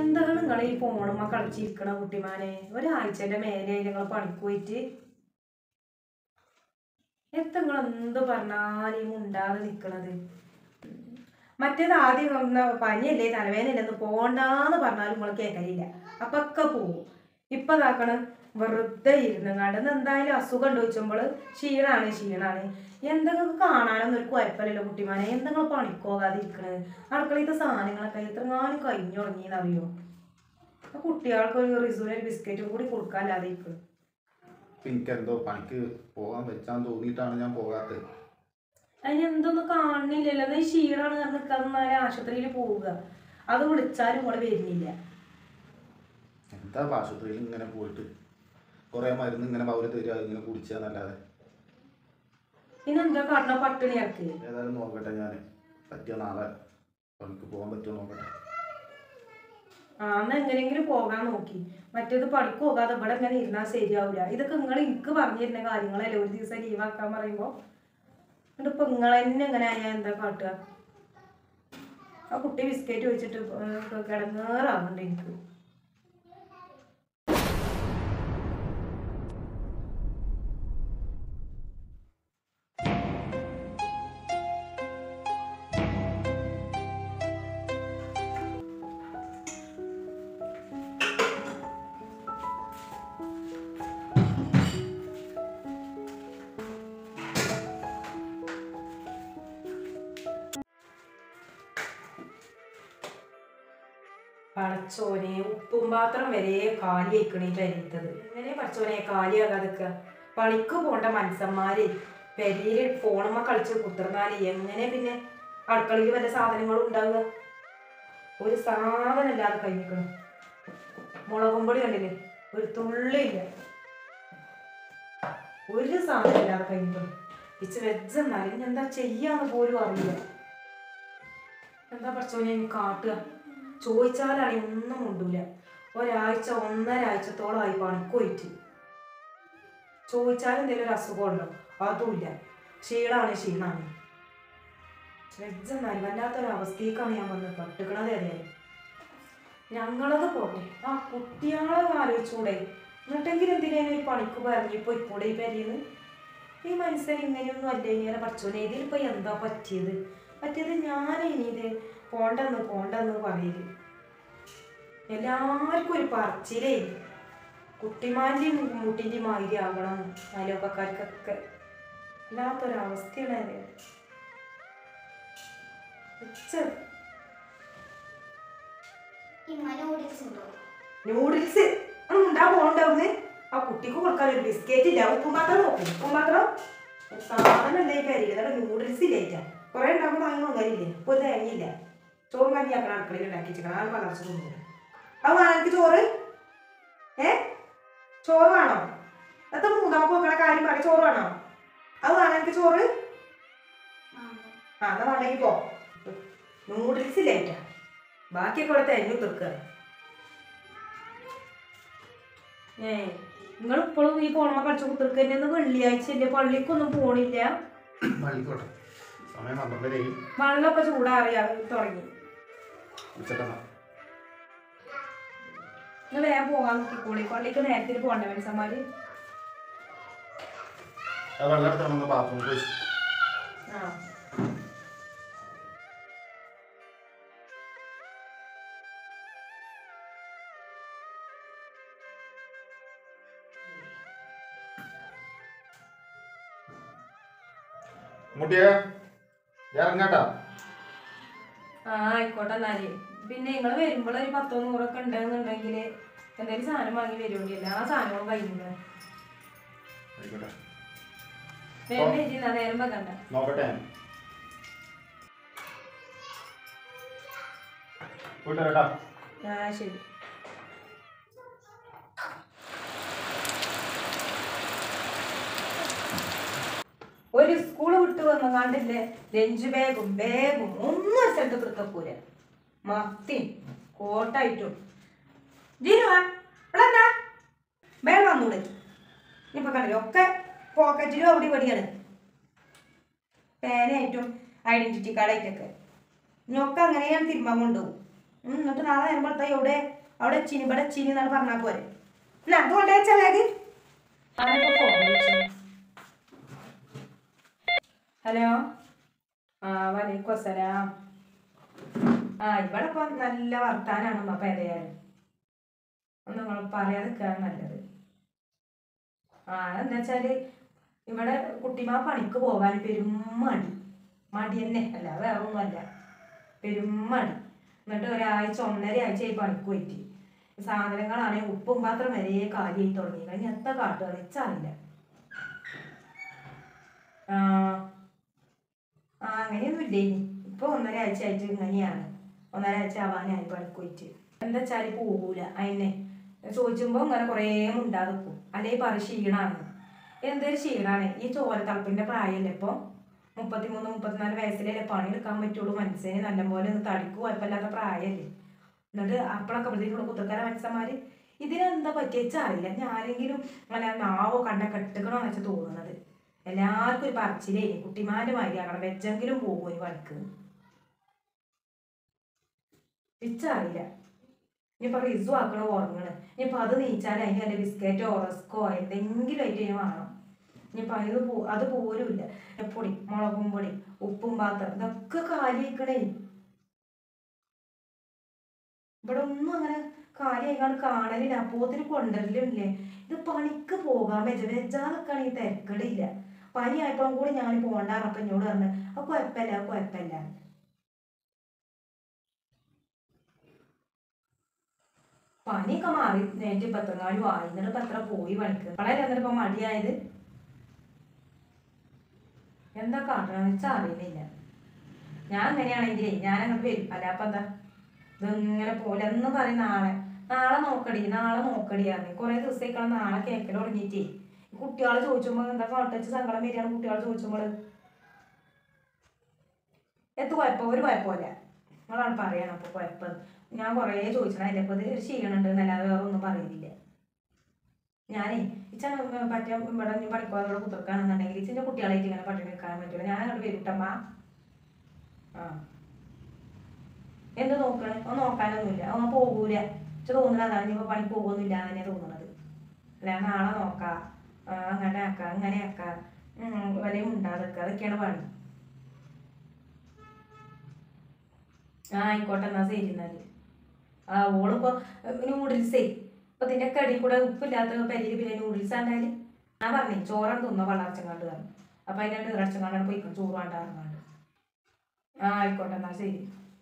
എന്താണ് നിങ്ങൾ ഈ ഫോണുമ്മ കളിച്ചിരിക്കണ കുട്ടിമാനെ ഒരാഴ്ചന്റെ മേലെ നിങ്ങൾ പണിക്ക് പോയിട്ട് എത്ര നിങ്ങൾ എന്ത് പറഞ്ഞാലും ഉണ്ടാതെ നിക്കണത് മറ്റേത് ആദ്യം വന്ന പനിയല്ലേ തലവേദനയല്ലെന്ന് പോണ്ടാന്ന് പറഞ്ഞാലും നിങ്ങൾ കേൾക്കലില്ല അപ്പൊ ഒക്കെ പോവും ഇപ്പൊ ഇതാക്കണം വെറുതെ ഇരുന്നങ്ങാണ്ട് എന്തായാലും അസുഖം ഉണ്ട് ചോദിച്ചുമ്പോൾ ക്ഷീണാണ് ക്ഷീണാണ് എന്തെങ്കിലും കാണാനൊന്നും ഒരു കുഴപ്പമില്ലല്ലോ കുട്ടിമാനെ എന്തെങ്കിലും പണിക്കോകാതെ ഇരിക്കണത് അടുക്കളയിലത്തെ സാധനങ്ങളൊക്കെ എത്രങ്ങാനും കഴിഞ്ഞു തുടങ്ങിയെന്നറിയോ ആ കുട്ടികൾക്ക് ഒരു റിസൂന് ഒരു ബിസ്ക്കറ്റും കൂടി കൊടുക്കാല്ലാതെ ഇരിക്കണം എനിക്കെന്തോ പണിക്ക് പോകാൻ വെച്ചാൻ തോന്നിയിട്ടാണ് ഞാൻ പോകാത്തത് അതിന് എന്തൊന്നും കാണുന്നില്ലല്ലോ അത് ക്ഷീണാണ് കാരണം നിൽക്കാതെ ആശുപത്രിയിൽ പോവുക അത് വിളിച്ചാലും ഇവിടെ വരുന്നില്ല എന്താ ആശുപത്രിയിൽ ഇങ്ങനെ പോയിട്ട് കുറേ മരുന്ന് ഇങ്ങനെ പൗര തരിക ഇങ്ങനെ കുടിച്ചാന്നല്ലാതെ ഇനി എന്താ കാട്ടണ പട്ടിണി ഇറക്കി ഏതായാലും നോക്കട്ടെ ഞാൻ പറ്റിയ നാളെ പണിക്ക് പോകാൻ പറ്റുമോ നോക്കട്ടെ ആ എന്നാ എങ്ങനെയെങ്കിലും പോകാൻ നോക്കി മറ്റേത് പണിക്ക് പോകാതെ ഇവിടെ ഇങ്ങനെ ഇരുന്നാൽ ശരിയാവില്ല ഇതൊക്കെ നിങ്ങൾ എനിക്ക് പറഞ്ഞിരുന്ന കാര്യങ്ങളല്ലേ ഒരു ദിവസം ലീവാക്കാൻ പറയുമ്പോൾ എന്നിട്ട് ഇപ്പൊ നിങ്ങൾ തന്നെ എങ്ങനെ ആയാൽ എന്താ കാട്ടുക ആ കുട്ടി ബിസ്ക്കറ്റ് വെച്ചിട്ട് കിടങ്ങേറാവുന്നുണ്ട് എനിക്ക് പടച്ചോനെ ഉപ്പും പാത്രം വരെ കാലി അയക്കണേ പെരീത്തത് എങ്ങനെ പടച്ചോനെ കാലിയാകാതൊക്കെ പണിക്ക് പോണ്ട മനുഷ്യന്മാര് പെരിയില് ഫോണുമ്മ കളിച്ച് കുത്തിർന്നാല് എങ്ങനെ പിന്നെ അടുക്കളയിൽ വല്ല സാധനങ്ങളും ഉണ്ടാവുക ഒരു സാധനം ഇല്ലാതെ കഴിഞ്ഞിക്കണം മുളകും പൊടി കണ്ടില്ലേ ഒരു തുള്ളിയില്ല ഒരു സാധനം ഇല്ലാതെ കഴിഞ്ഞിക്കണം ഇച്ച് വെച്ചെന്നാലും ഇനി എന്താ ചെയ്യാന്ന് പോലും അറിയില്ല എന്താ പഠിച്ചോനെ ഇനി കാട്ടുക ചോദിച്ചാലാണ് ഒന്നും മുണ്ടൂല ഒരാഴ്ച ഒന്നര ആഴ്ചത്തോളമായി പണിക്ക് പോയിട്ട് ചോദിച്ചാൽ എന്തെങ്കിലും ഒരു അസുഖം ഉണ്ടോ അതുമില്ല ക്ഷീണാണ് ക്ഷീണാണ് ശ്രദ്ധന്നാലും വല്ലാത്തൊരവസ്ഥയ്ക്കാണ് ഞാൻ വന്ന് പട്ടുക്കണത് അറിയാം ഞങ്ങളത് പോട്ടെ ആ കുട്ടികളെ ആലോചിച്ചൂടെ എന്നിട്ടെങ്കിലും എന്തിനാണ് ഈ പണിക്ക് പറഞ്ഞിപ്പോ ഇപ്പോടെ ഈ പെരിയെന്ന് ഈ മനുഷ്യൻ ഇങ്ങനെയൊന്നും അല്ല ഇങ്ങനെ പഠിച്ചോനെ ഇതിലിപ്പോ എന്താ പറ്റിയത് പറ്റിയത് ഞാൻ ഇനി ഇത് പോണ്ടെന്ന് പോണ്ടെന്ന് പറയല് എല്ലാവർക്കും ഒരു പറച്ചിലേ കുട്ടിമാൻ്റെയും മുട്ടിൻ്റെയും മാതിരി ആകണം അയലോക്കക്കാർക്കൊക്കെ വല്ലാത്തൊരവസ്ഥയാണ് അത് ഉച്ച- ഇമ്മ നൂഡിൽസ് ഉണ്ടോ നൂഡിൽസ് ഉണ്ടാ പോണ്ടാവുന്ന് ആ കുട്ടിക്ക് കൊടുക്കാൻ ഒരു ബിസ്ക്കറ്റ് ഇല്ല ഉപ്പും മാത്രം നോക്കും ഉപ്പും മാത്രം സാധനം എന്താ ഈ കരിയില്ല അതാണ് നൂഡിൽസ് ഇല്ല കുറെ ഉണ്ടാകുമ്പോൾ വാങ്ങി നോക്കാനില്ലേ ഇപ്പൊ തേങ്ങയില്ല ചോറും കഞ്ഞി ആക്കണം അടുക്കളയിൽ ഉണ്ടാക്കി വെച്ചിക്കണം അത് പലർച്ച കൊണ്ടുപോകും അത് വേണം എനിക്ക് ചോറ് ഏ ചോറ് വേണോ അത് മൂന്നാമക്ക് നോക്കണ കാര്യം പറയും ചോറ് വേണോ അത് വേണം എനിക്ക് ചോറ് ആ എന്നാ വേണ്ടെങ്കിൽ പോ നൂഡിൽസ് ഇല്ലേറ്റാ ബാക്കിയൊക്കെ ഇവിടെ തേങ്ങ തീർക്കുക ഏ നിങ്ങൾ ഇപ്പോഴും ഈ പോണമ കളിച്ചു കുത്തിർക്ക് തന്നെ വെള്ളിയാഴ്ച ഇല്ലേ പള്ളിക്കൊന്നും പോണില്ല പള്ളിക്കോട്ടെ സമയം പന്ത്രണ്ടരയായി വെള്ളമൊക്കെ ചൂടാറിയാ തുടങ്ങി ഉച്ചക്കെന്നാ നിങ്ങൾ വേഗം പോകാൻ നോക്കിക്കോളി പള്ളിക്ക് നേരത്തിന് പോകണ്ട മനുഷ്യന്മാര് ആ വെള്ളം എടുത്തോണ്ട് ബാത്റൂമിൽ പോയി ആ മുട്ടിയേ ഞാൻ ഇറങ്ങാട്ടാ ആ ആയിക്കോട്ടെ എന്നാല് പിന്നെ നിങ്ങൾ വരുമ്പോൾ ഒരു പത്തോ നൂറൊക്കെ ഉണ്ടെന്നുണ്ടെങ്കിൽ എന്തെങ്കിലും സാധനം വാങ്ങി വരുമല്ലോ എല്ലാ സാധനങ്ങളും കഴിഞ്ഞില്ല ആയിക്കോട്ടെ വേഗം വരില്ല നേരം വെക്കണ്ട നോക്കട്ടെ പോയിട്ട് വരട്ടാ ആ ശരി ഒരു സ്കൂൾ വിട്ട് വന്ന കണ്ടില്ലേ ലഞ്ച് ബാഗും ബാഗും ഒന്നും ഒരു സ്ഥലത്ത് കൃത്തക്കൂല മത്തി കോട്ടായിട്ടും ജീനുവാ ഇവിടെ എന്താ വേഗം വന്നൂടെ ഇപ്പൊ കണ്ടില്ലേ ഒക്കെ പോക്കറ്റിലും അവിടെ ഇവിടെയാണ് പേനായിട്ടും ഐഡന്റിറ്റി കാർഡായിട്ടൊക്കെ ഇനി ഒക്കെ അങ്ങനെയാണ് തിരുമ്പാൻ കൊണ്ടുപോകും ഉം, എന്നിട്ട് നാളെ നേരം എവിടെ അവിടെ ചീനി ഇവിടെ ചീനി എന്നാണ് പറഞ്ഞാൽ പോരെ അല്ല അത് കൊണ്ടേ വെച്ചാ ബാഗ് ഹലോ ആ വലൈക്കും അസ്സലാം ആ ഇവിടെ ഇപ്പം നല്ല വർത്താനാണ് അപ്പം ഏതായാലും ഒന്ന് നിങ്ങൾ പറയാതിരിക്കുകയാണ് നല്ലത് ആ എന്താ വെച്ചാല് ഇവിടെ കുട്ടിമാ പണിക്ക് പോകാൻ പെരും മടി മടി തന്നെ അല്ല വേറെ ഒന്നുമല്ല പെരും മടി എന്നിട്ട് ഒരാഴ്ച ഒന്നര ആഴ്ചയായി പണിക്ക് പോയിട്ട് സാധനങ്ങളാണെങ്കിൽ ഉപ്പും പാത്രം വരെ കാലിയായി തുടങ്ങി കഴിഞ്ഞ എത്ര കാട്ടുക വെച്ചറിയില്ല ആ ആ അങ്ങനെയൊന്നും ഇല്ലേ ഇനി ഇപ്പൊ ഒന്നര ആഴ്ച ആയിട്ട് ഇങ്ങനെയാണ് ഒന്നര ആഴ്ച ആവാനായി പണിക്ക് പോയിട്ട് എന്താ വെച്ചാൽ പോകൂല അതിനെ ചോദിച്ചുമ്പോ ഇങ്ങനെ കുറേ മുണ്ടാതെ നിൽക്കും അല്ലെങ്കിൽ പറ ക്ഷീണാണ് എന്തൊരു ക്ഷീണാണ് ഈ ചോരത്തളപ്പിന്റെ പ്രായമല്ലേ ഇപ്പൊ മുപ്പത്തിമൂന്ന് മുപ്പത്തിനാല് വയസ്സിലല്ലേ പണി എടുക്കാൻ പറ്റുള്ളൂ മനസ്സിന് നല്ലപോലെ ഒന്ന് തടിക്ക് കുഴപ്പമില്ലാത്ത പ്രായമല്ലേ എന്നിട്ട് അപ്പോഴൊക്കെ ഇവിടെ കുത്തക്കാര മനുഷ്യന്മാര് ഇതിനെന്താ പറ്റിയെച്ചാ അറിയില്ല ഞാനെങ്കിലും അങ്ങനെ നാവോ കണ്ട കെട്ടുക്കണോന്ന് വെച്ചാൽ തോന്നുന്നത് എല്ലാവർക്കും ഒരു പറച്ചിലേ കുട്ടിമാന്റെ മാതിരി ആകണം വെച്ചെങ്കിലും പോകും ഈ പണിക്ക് പിച്ചറിയില്ല ഇനിയിപ്പോ റിസു ആക്കണോ ഉറങ്ങണ് ഇനിയിപ്പോ അത് നീച്ചാൽ അതിന് വല്ല ബിസ്ക്കറ്റോ റസ്കോ എന്തെങ്കിലും ആയിട്ട് ഇനി വേണം ഇനിയിപ്പോ അത് പോ അത് പോലുമില്ല പൊടി മുളകും പൊടി ഉപ്പും പാത്രം ഇതൊക്കെ കാലിക്കണേ ഇവിടെ ഒന്നും അങ്ങനെ കാര്യമായിക്കാണ്ട് കാണലില്ല അപ്പോത്തിന് കൊണ്ടുവരലില്ലേ ഇത് പണിക്ക് പോകാൻ വെച്ച വെച്ചാലൊക്കെയാണ് ഈ തിരക്കടില്ല പനി ആയപ്പോഴും കൂടി ഞാൻ പോണ്ടാറപ്പം എന്നോട് പറഞ്ഞു അത് കുഴപ്പമില്ല അത് കുഴപ്പമില്ല പനിയൊക്കെ മാറി നേറ്റ് പത്രങ്ങാലും ആയി എന്നിട്ട് ഇപ്പൊ എത്ര പോയി പണിക്ക് വളരെ എന്നിട്ട് ഇപ്പൊ മടിയായത് എന്താ കാട്ടണമെന്ന് വെച്ചാൽ അറിയുന്നില്ല ഞാൻ അങ്ങനെയാണെങ്കിലേ ഞാൻ അങ്ങോട്ട് വരും അല്ല അപ്പൊ എന്താ ഇതിങ്ങനെ പോലെ എന്ന് പറയും നാളെ നാളെ നോക്കടി നാളെ നോക്കടി പറഞ്ഞു കുറെ ദിവസത്തേക്കാണ് നാളെ കേക്കൽ തുടങ്ങിയിട്ടേ കുട്ടികളെ ചോദിച്ചുമ്പോൾ എന്താ കോട്ടച്ച് സങ്കടം വരികയാണ് കുട്ടികളെ ചോദിച്ചുമ്പോൾ എത്ത് കുഴപ്പം ഒരു കുഴപ്പമില്ല നിങ്ങളാണ് പറയണം അപ്പൊ കുഴപ്പം ഞാൻ കുറേ ചോദിച്ചത് അതിൻ്റെ അപ്പോൾ ഇത് ക്ഷീണുണ്ട് എന്നല്ലാതെ വേറെ ഒന്നും പറയുന്നില്ല ഞാനേ ഇച്ച പറ്റ ഇവിടെ ഇനി പണിക്കോടെ കുത്തിർക്കാണെന്നുണ്ടെങ്കിൽ ഇച്ചിൻ്റെ കുട്ടികളായിട്ട് ഇങ്ങനെ പട്ടിണി നിൽക്കാൻ പറ്റില്ല ഞാൻ അങ്ങോട്ട് വരൂട്ടമ്മ ആ എന്ത് നോക്കണേ ഒന്ന് നോക്കാനൊന്നുമില്ല ഒന്ന് പോകൂല ഇച്ച തോന്നുന്നത് അതാണ് ഇനിയിപ്പോൾ പണി പോകുന്നില്ല തന്നെ തോന്നുന്നത് അല്ല നാളെ നോക്കാം ആ, അങ്ങനെ ആക്കാം അങ്ങനെ ആക്കാം വലിയ ഉണ്ടാതൊക്കെ അതൊക്കെയാണ് പണി ആ ആയിക്കോട്ടെ എന്നാ ശരി എന്നാല് ആ ഓളിപ്പോ നൂഡിൽസേ ഇപ്പൊ ഇതിന്റെ കടി കൂടെ ഉപ്പില്ലാത്ത പരിയിൽ പിന്നെ നൂഡിൽസ് ആണ്ടാല് ഞാൻ പറഞ്ഞേ ചോറാണ് തിന്നോ വളർച്ചങ്ങാണ്ട് പറഞ്ഞു അപ്പൊ അതിനാണ്ട് ഇറച്ചങ്ങാണ്ടാണ് പോയിക്കണം ചോറ് വേണ്ട പറഞ്ഞാണ്ട് ആ ആയിക്കോട്ടെ എന്നാ ശരി